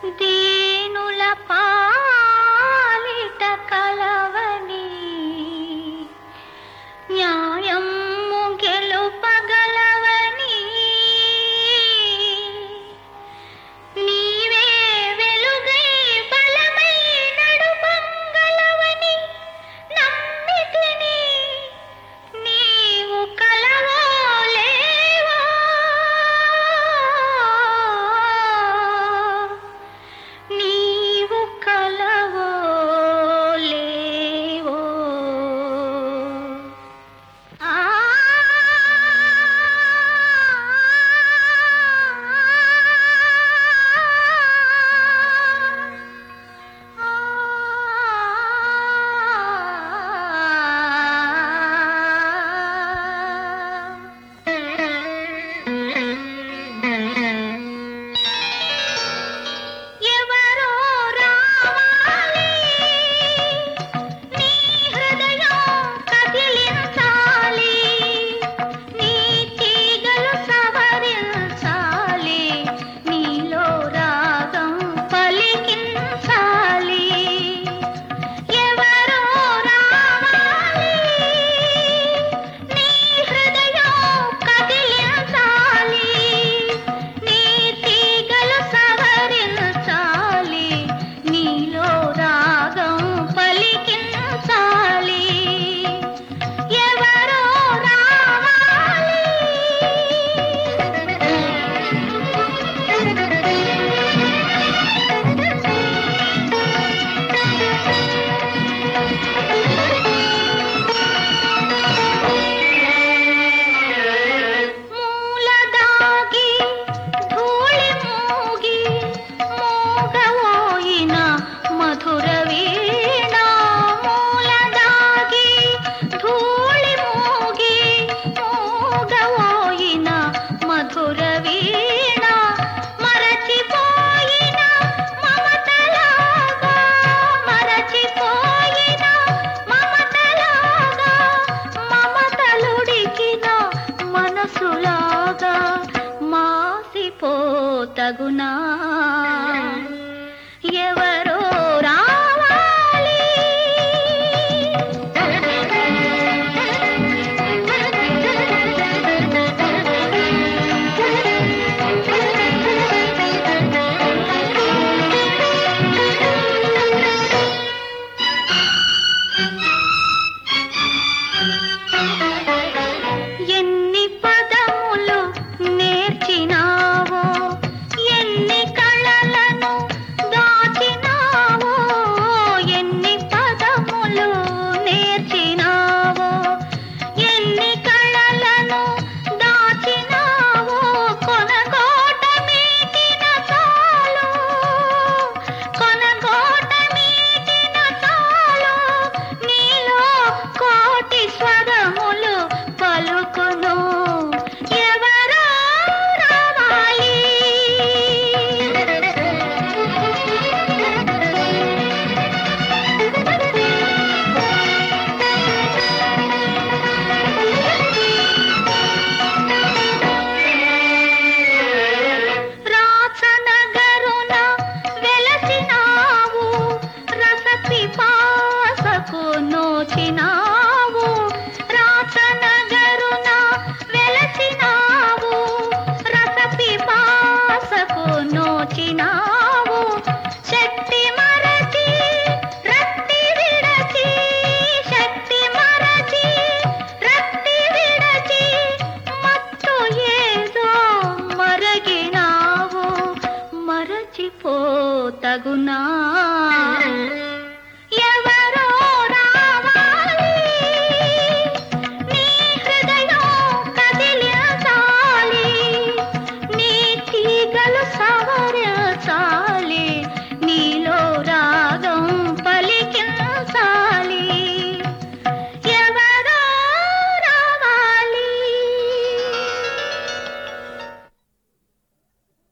దీనుల పాలిట కలవని న్యాయము గెలుపగలవని నీవే వెలుగై బలమై నడుపంగలవని నమ్మితిని నీవు కలవో లేవో నీవు కలవో లేవో ఆ ఎవరో రావాలి నీ హృదయం కదిలించాలి నీ తీగలు సవరించాలి నీలో రాగం పలికించాలి ఎవరో రావాలి నీ హృదయం కదిలించాలి నీ తీగలు సవరించాలి నీలో రాగం పలికించాలి ఎవరో మూలదాగి ధూళి మూగి మోగవోయిన మధుర వీణ మూలదాగి ధూళి మూగి మోగవోయిన మధుర వీణ మరచిపోయిన మమతలాగా మరచిపోయిన మమతలాగా మమతలుడికిన మనసులాగా మాసిపోతగునా ఎవరో